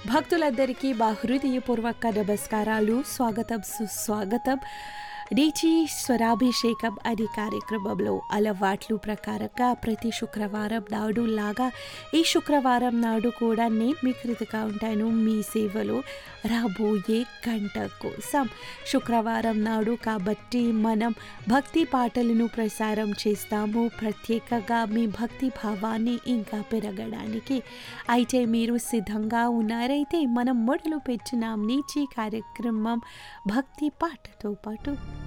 భక్తులందరికీ మా హృదయపూర్వక నమస్కారాలు స్వాగతం సుస్వాగతం నీచి స్వరాభిషేకం అనే కార్యక్రమంలో అలవాట్లు ప్రకారంగా ప్రతి శుక్రవారం నాడు లాగా ఈ శుక్రవారం నాడు కూడా నేను మీ కృతిగా ఉంటాను మీ సేవలో రాబోయే గంట కోసం శుక్రవారం నాడు కాబట్టి మనం భక్తి పాటలను ప్రసారం చేస్తాము ప్రత్యేకంగా మీ భక్తి భావాన్ని ఇంకా పెరగడానికి అయితే మీరు సిద్ధంగా ఉన్నారైతే మనం మొదలు పెట్టినాం నీచి కార్యక్రమం భక్తి పాటతో పాటు